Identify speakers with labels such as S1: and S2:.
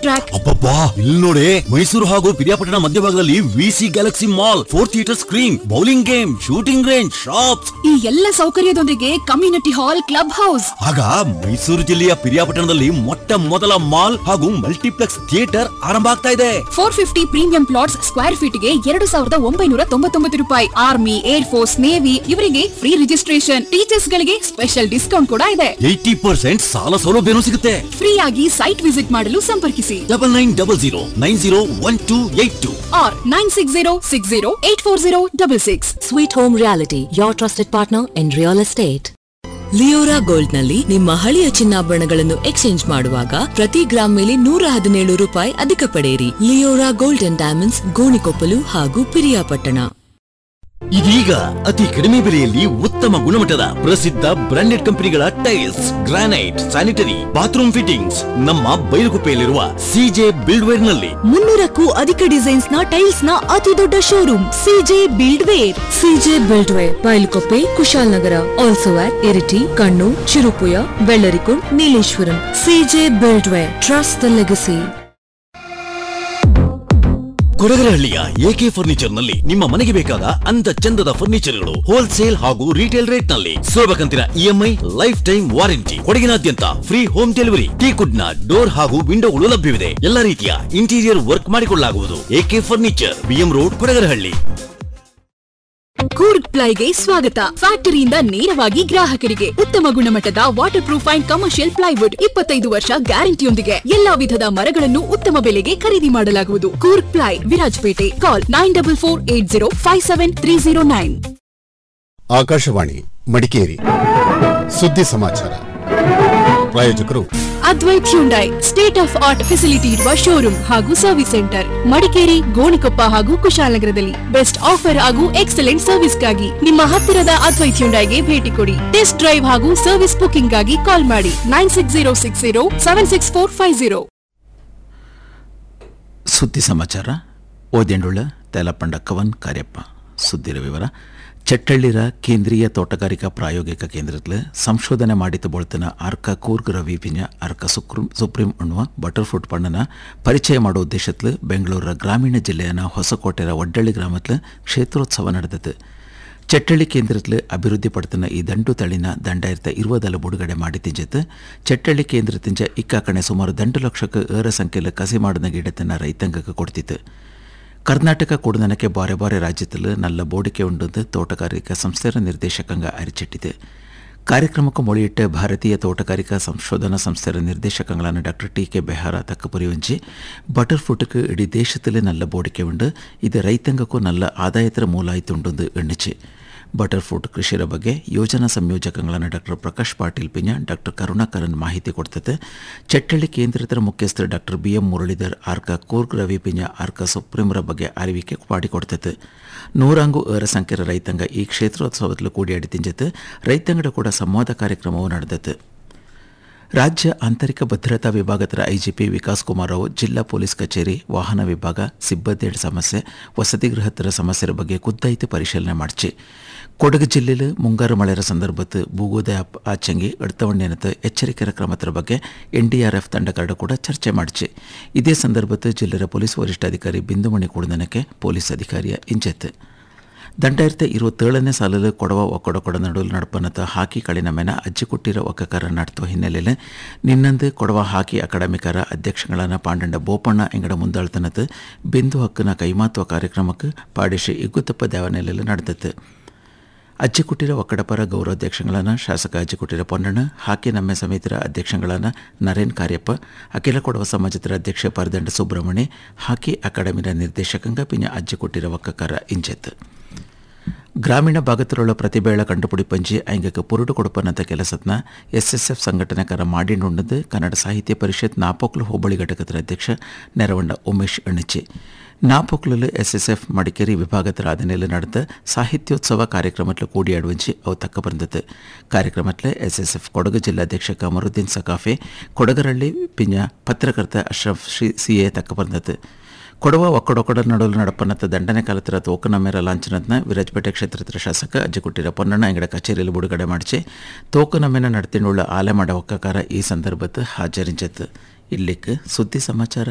S1: Track
S2: ಅಬ್ಬಬ್ಬಾ ಇಲ್ಲಿ ನೋಡಿ ಮೈಸೂರು ಹಾಗೂ ಪಿರಿಯಾಪಟ್ಟಣ ಮಧ್ಯಭಾಗದಲ್ಲಿ VC galaxy mall four theatre screen bowling game shooting range shops
S1: ಈ ಎಲ್ಲ ಸೌಕರ್ಯದೊಂದಿಗೆ ಕಮ್ಯುನಿಟಿ ಹಾಲ್ ಕ್ಲಬ್ ಹೌಸ್
S2: ಆಗ ಮೈಸೂರು ಜಿಲ್ಲೆಯ ಪಿರಿಯಾಪಟ್ಟಣದಲ್ಲಿ ಮೊಟ್ಟ ಮೊದಲ ಮಾಲ್ ಹಾಗೂ ಮಲ್ಟಿಪ್ಲೆಕ್ಸ್ ಥಿಯೇಟರ್ ಆರಂಭ ಆಗ್ತಾ ಇದೆ
S1: four fifty premium plots square feet ಗೆ ಎರಡು ಸಾವಿರದ ಒಂಬೈನೂರ ತೊಂಬತ್ತೊಂಬತ್ತು ರೂಪಾಯಿ ಆರ್ಮಿ ಏರ್ ಫೋರ್ಸ್ ನೇವಿ ಇವರಿಗೆ ಫ್ರೀ ರಿಜಿಸ್ಟ್ರೇಷನ್ ಟೀಚರ್ಸ್ ಗಳಿಗೆ ಸ್ಪೆಷಲ್ ಡಿಸ್ಕೌಂಟ್ ಕೂಡ ಇದೆ
S2: ಏಯ್ಟಿ ಪರ್ಸೆಂಟ್ ಸಾಲ ಸೌಲಭ್ಯನೂ ಸಿಗುತ್ತೆ
S1: ಫ್ರೀ ಆಗಿ ಸೈಟ್ ವಿಸಿಟ್ ಮಾಡಲು ಸಂಪರ್ಕಿಸಿ
S2: double nine double zero nine zero one two eight two
S1: or nine six zero six zero eight four zero double six
S3: Sweet Home Reality, your trusted partner in real estate. Leora gold ನಲ್ಲಿ ನಿಮ್ಮ ಹಳೆಯ ಚಿನ್ನಾಭರಣಗಳನ್ನು exchange ಮಾಡುವಾಗ ಪ್ರತಿ gram ಮೇಲೆ ನೂರ ಹದಿನೇಳು ರೂಪಾಯಿ ಅಧಿಕ ಪಡೆಯಿರಿ Leora gold and diamonds Gonikoppal ಹಾಗೂ ಪಿರಿಯಾಪಟ್ಟಣ
S2: ಇದೀಗ ಅತಿ ಕಡಿಮೆ ಬೆಲೆಯಲ್ಲಿ ಉತ್ತಮ ಗುಣಮಟ್ಟದ ಪ್ರಸಿದ್ಧ ಬ್ರಾಂಡೆಡ್ ಕಂಪನಿಗಳ tiles granite sanitary bathroom fittings ನಮ್ಮ ಬೈಲುಗುಪ್ಪೆಯಲ್ಲಿರುವ ಸಿಜೆ ಬಿಲ್ಡ್ವೇರ್ ನಲ್ಲಿ
S1: ಮುನ್ನೂರಕ್ಕೂ ಅಧಿಕ ಡಿಸೈನ್ಸ್ ನ ಟೈಲ್ಸ್ ನ ಅತಿ ದೊಡ್ಡ showroom CJ build ware
S3: CJ buildware Bylakuppe Kushalnagar also at Iritty Kannur Cherupuzha Vellarikund Nileshwaram CJ buildware trust the legacy
S2: ಕೊಡಗರಹಳ್ಳಿಯ ಎಕೆ ಫರ್ನಿಚರ್ ನಲ್ಲಿ ನಿಮ್ಮ ಮನೆಗೆ ಬೇಕಾದ ಅಂದ ಚಂದದ ಫರ್ನಿಚರ್ಗಳು ಹೋಲ್ಸೇಲ್ ಹಾಗೂ ರಿಟೇಲ್ ರೇಟ್ ನಲ್ಲಿ ಸುಲಭ ಕಂತಿನ ಇಎಂಐ ಲೈಫ್ ಟೈಮ್ ವಾರಂಟಿ ಕೊಡಗಿನಾದ್ಯಂತ ಫ್ರೀ ಹೋಮ್ ಡೆಲಿವರಿ ಟೀಕುಡ್ ನ ಡೋರ್ ಹಾಗೂ ವಿಂಡೋಗಳು ಲಭ್ಯವಿದೆ ಎಲ್ಲ ರೀತಿಯ ಇಂಟೀರಿಯರ್ ವರ್ಕ್ ಮಾಡಿಕೊಳ್ಳಲಾಗುವುದು AK furniture BM road Kodagarahalli
S1: Coorg ಪ್ಲೈಗೆ ಸ್ವಾಗತ ಫ್ಯಾಕ್ಟರಿಯಿಂದ ನೇರವಾಗಿ ಗ್ರಾಹಕರಿಗೆ ಉತ್ತಮ ಗುಣಮಟ್ಟದ waterproof and commercial plywood ಇಪ್ಪತ್ತೈದು ವರ್ಷ ಗ್ಯಾರಂಟಿಯೊಂದಿಗೆ ಎಲ್ಲಾ ವಿಧದ ಮರಗಳನ್ನು ಉತ್ತಮ ಬೆಲೆಗೆ ಖರೀದಿ ಮಾಡಲಾಗುವುದು Coorg ply Virajpet call nine double four eight zero five seven three zero nine
S4: Akashvani Madikeri ಸುದ್ದಿ ಸಮಾಚಾರ ಪ್ರಾಯೋಜಕರು
S1: Advait Hyundai state of art facility ಇರುವ ಶೋರೂಮ್ ಹಾಗೂ ಸರ್ವಿಸ್ ಸೆಂಟರ್ ಮಡಿಕೇರಿ ಗೋಣಿಕೊಪ್ಪ ಹಾಗೂ ಕುಶಾಲನಗರದಲ್ಲಿ ಬೆಸ್ಟ್ ಆಫರ್ ಹಾಗೂ ಎಕ್ಸಲೆಂಟ್ ಸರ್ವಿಸ್ಗಾಗಿ ನಿಮ್ಮ ಹತ್ತಿರದ ಅದ್ವೈತ್ ಹ್ಯುಂಡೈಗೆ ಭೇಟಿ ಕೊಡಿ ಟೆಸ್ಟ್ ಡ್ರೈವ್ ಹಾಗೂ ಸರ್ವಿಸ್ ಬುಕಿಂಗ್ ಗಾಗಿ ಕಾಲ್ ಮಾಡಿ nine six zero six zero seven six four five zero
S5: ಸುದ್ದಿ ಸಮಾಚಾರ ಓದೆಂಡುಳ್ಳ ತೇಲಪಂಡ ಕವನ್ ಕಾರ್ಯಪ್ಪ ಸುದ್ದಿರ ವಿವರ ಚಟ್ಟಳ್ಳಿರ ಕೇಂದ್ರೀಯ ತೋಟಗಾರಿಕಾ ಪ್ರಾಯೋಗಿಕ ಕೇಂದ್ರದಲ್ಲಿ ಸಂಶೋಧನೆ ಮಾಡಿತು ಬೋಳ್ತನ ಅರ್ಕ ಕೂರ್ಗ್ ರವಿ ಪಿಂಜ ಅರ್ಕ ಸುಕ್ರಂ ಸುಪ್ರೀಂ ಅನ್ನುವ ಬಟರ್ ಫ್ರೂಟ್ ಪಣ್ಣನ ಪರಿಚಯ ಮಾಡೋ ಉದ್ದೇಶത്തിൽ ಬೆಂಗಳೂರ ಗ್ರಾಮೀಣ ಜಿಲ್ಲೆಯನ ಹೊಸಕೋಟೆರ ಒಡ್ಡಳ್ಳಿ ಗ್ರಾಮத்தில் ಕ್ಷೇತ್ರೋತ್ಸವ ನಡೆದது ಚಟ್ಟಳ್ಳಿ ಕೇಂದ್ರത്തിൽ ಅಭಿವೃದ್ಧಿಪಡ್ತನ ಈ ದಂಡು ತಳಿನ ದಂಡಾಯಿರತ ಇರುವುದೆಲ್ಲ ಬಿಡುಗಡೆ ಮಾಡಿ ತಿಂಜತ್ ಚಟ್ಟಳ್ಳಿ ಕೇಂದ್ರ ತಿಂಜ ಇಕ್ಕಾಕಣೆ ಸುಮಾರು ದಂಡು ಲಕ್ಷಕ್ಕೆ ಏರ ಸಂಖ್ಯೆಯಲ್ಲಿ ಕಸಿ ಮಾಡಿದ ಗಿಡತನ ರೈತಾಂಗಕ್ಕೆ ಕೊಡ್ತಿತ್ತು ಕರ್ನಾಟಕ ಕೂಡದನಕ್ಕೆ ಬಾರೆ ಬಾರೆ ರಾಜ್ಯದಲ್ಲಿ ನಲ್ಲ ಬೋಡಿಕೆ ಉಂಡು ತೋಟಗಾರಿಕಾ ಸಂಸ್ಥೆಯ ನಿರ್ದೇಶಕಂಗ ಅರಿಚಿಟ್ಟಿದೆ ಕಾರ್ಯಕ್ರಮಕ್ಕೆ ಮೊಳಿಯಿಟ್ಟ ಭಾರತೀಯ ತೋಟಗಾರಿಕಾ ಸಂಶೋಧನಾ ಸಂಸ್ಥೆಯ ನಿರ್ದೇಶಕಗಳಾன ಡಾಕ್ಟರ್ ಟಿ ಕೆ ಬೆಹಾರ ತಕ್ಕಪುರಿವಂಚಿ ಬಟರ್ ಫ್ರೂಟ್க்கு ಇಡೀ ದೇಶದಲ್ಲಿ ನಲ್ಲ ಬೋಡಿಕೆ ಉಂಡು ಇದು ರೈತಾಂಗಕ್ಕೂ ನಲ್ಲ ಆದಾಯತರ ಮೂಲ ಆಯ್ತುಂಡು ಎಣ್ಣಿಚಿ ಬಟರ್ ಫ್ರೂಟ್ ಕೃಷಿಯ ಬಗ್ಗೆ ಯೋಜನಾ ಸಂಯೋಜಕಗಳಾன ಡಾಕ್ಟರ್ ಪ್ರಕಾಶ್ ಪಾಟೀಲ್ ಪಿಂಜ ಡಾಕ್ಟರ್ ಕರುಣಾಕರನ್ ಮಾಹಿತಿ ಕೊಡ್ತದೆ ಚಟ್ಟಳ್ಳಿ ಕೇಂದ್ರದ ಮುಖ್ಯಸ್ಥರು doctor B M Muralidhar Arka Coorg Ravi ಪಿಂಜ ಆರ್ಕ ಸುಪ್ರೀಂರ ಬಗ್ಗೆ ಅರಿವಿಕೆ ಮಾಡಿಕೊಡ್ತದೆ ನೂರಾಂಗು ಏರ ಸಂಖ್ಯೆಯ ರೈತಾಂಗ ಈ ಕ್ಷೇತ್ರೋತ್ಸವದಲ್ಲಿ ಕೂಡಿಯಾಡಿ ತಿಂಜತ್ ರೈತಾಂಗದ ಕೂಡ ಸಂವಾದ ಕಾರ್ಯಕ್ರಮವು ನಡೆದತ್ತು ರಾಜ್ಯ ಆಂತರಿಕ ಭದ್ರತಾ ವಿಭಾಗದ ಐಜಿಪಿ ವಿಕಾಸ್ ಕುಮಾರ್ ರಾವ್ ಜಿಲ್ಲಾ ಪೊಲೀಸ್ ಕಚೇರಿ ವಾಹನ ವಿಭಾಗ ಸಿಬ್ಬಂದಿ ಸಮಸ್ಯೆ ವಸತಿ ಗೃಹಸ್ಥರ ಸಮಸ್ಯೆರ ಬಗ್ಗೆ ಖುದ್ದಾಯಿತು ಪರಿಶೀಲನೆ ಮಾಡಿಸಿ ಕೊಡಗು ಜಿಲ್ಲೆಯಲ್ಲಿ ಮುಂಗಾರು ಮಳೆಯ ಸಂದರ್ಭದ ಭೂಗೋದಯ ಆಚಂಗಿ ಎಡ್ತವಣ್ಣೆನತ ಎಚ್ಚರಿಕೆಯ ಕ್ರಮದ ಬಗ್ಗೆ ಎನ್ಡಿಆರ್ಎಫ್ ತಂಡಗಾರರ ಕೂಡ ಚರ್ಚೆ ಮಾಡಿಸಿ ಇದೇ ಸಂದರ್ಭದ ಜಿಲ್ಲೆಯ ಪೊಲೀಸ್ ವರಿಷ್ಠಾಧಿಕಾರಿ ಬಿಂದುಮಣಿ ಕೂಡದನಕ್ಕೆ ಪೊಲೀಸ್ ಅಧಿಕಾರಿಯ ಇಂಜೆತ್ ದಂಡಾಯಿರತ ഇരുപത്തേಳನೇ ಸಾಲಲ್ಲಿ ಕೊಡವ ಒಕ್ಕಡಕೊಡ ನಡುವೆ ನಡಪನತ ಹಾಕಿ ಕಳಿನ ಮೇನ ಅಜ್ಜಿ ಕೊಟ್ಟಿರೋ ಒಕ್ಕಕಾರ ನಡ್ತುವ ಹಿನ್ನೆಲೆಯಲ್ಲಿ ನಿನ್ನಂದು ಕೊಡವ ಹಾಕಿ ಅಕಾಡೆಮಿಕರ ಅಧ್ಯಕ್ಷಗಳಾன ಪಾಂಡಂಡ ಬೋಪಣ್ಣ ಎಂಗಡ ಮುಂದಾಳ್ತನತ್ ಬಿಂದು ಹಕ್ಕನ ಕೈಮಾತ್ವ ಕಾರ್ಯಕ್ರಮಕ್ಕೆ ಪಾಡಿಶಿ ಇಗ್ಗುತ್ತಪ್ಪ ದೇವನೆಲೆಯಲ್ಲಿ ನಡೆದತ್ತು ಅಜ್ಜಿಕುಟ್ಟಿರ ಒಕ್ಕಡಪರ ಗೌರವಾಧ್ಯಕ್ಷಗಳಾன ಶಾಸಕ ಅಜ್ಜಿಕುಟ್ಟಿರ ಪೊನ್ನಣ್ಣ ಹಾಕಿ ನಮ್ಮೆ ಸಮಿತಿರ ಅಧ್ಯಕ್ಷಗಳಾன ನರೇನ್ ಕಾರ್ಯಪ್ಪ ಅಖಿಲ ಕೊಡವ ಸಮಾಜದ ಅಧ್ಯಕ್ಷ ಪರದಂಡ ಸುಬ್ರಹ್ಮಣ್ಯ ಹಾಕಿ ಅಕಾಡೆಮಿನ ನಿರ್ದೇಶಕಂಗ ಪಿಂಜ ಅಜ್ಜಿಕುಟ್ಟಿರ ಒಕ್ಕಕಾರ ಇಂಜೆತ್ ಗ್ರಾಮೀಣ ಭಾಗത്തിലുള്ള ಪ್ರತಿಭೆಗಳ ಕಂಡುಪಿಡಿಪಂಜಿ ಐಂಗಕ್ಕೆ ಪುರುಡು ಕೊಡುಪನಂತ ಕೆಲಸತ್ನ ಎಸ್ ಎಸ್ ಎಫ್ ಸಂಘಟನೆಕಾರ ಮಾಡಿಂಡುಂಡದು ಕನ್ನಡ ಸಾಹಿತ್ಯ ಪರಿಷತ್ ನಾಪೋಕ್ಲು ಹೋಬಳಿ ಘಟಕದ ಅಧ್ಯಕ್ಷ ನೆರವಂಡ ಉಮೇಶ್ ಅಣಚಿ Napoklu S S F Madikeri ವಿಭಾಗದ ಆದನೆಯಲ್ಲಿ ನಡೆದ ಸಾಹಿತ್ಯೋತ್ಸವ ಕಾರ್ಯಕ್ರಮத்தில் ಕೂಡಿಯಾಡುವಂಚಿ ಅವು ತಕ್ಕ ಬಂದದ್ದು ಕಾರ್ಯಕ್ರಮத்தில் ಎಸ್ ಎಸ್ ಎಫ್ ಕೊಡಗು ಜಿಲ್ಲಾಧ್ಯಕ್ಷ ಕಮರುದ್ದೀನ್ ಸಕಾಫೆ ಕೊಡಗರಳ್ಳಿ ಪಿಂಜ ಪತ್ರಕರ್ತ ಅಶ್ರಫ್ ಶ್ರೀ ಸಿ ಎ ತಕ್ಕ ಬಂದದ್ದು ಕೊಡವ ಒಕ್ಕಡೊಕ್ಕಡ ನಡುವೆ ನಡಪನತ್ತ ದಂಡನೆ ಕಾಲತ್ರ ತೋಕನ ಮೇರ ಲಾಂಛನತ್ನ ವಿರಾಜಪೇಟೆ ಕ್ಷೇತ್ರದ ಶಾಸಕ ಅಜ್ಜಿಕೊಟ್ಟಿರ ಪೊನ್ನಣ್ಣ ಎಂಗಡ ಕಚೇರಿಯಲ್ಲಿ ಬಿಡುಗಡೆ ಮಾಡಿಸಿ ತೋಕನ ಮೇನ ನಡ್ತಿಂಡುಳ್ಳ ಆಲೆಮಾಡ ಒಕ್ಕಕಾರ ಈ ಸಂದರ್ಭದ ಹಾಜರಿಂಚತ್ತು ಇಲ್ಲಿಕ್ಕೆ ಸುದ್ದಿ ಸಮಾಚಾರ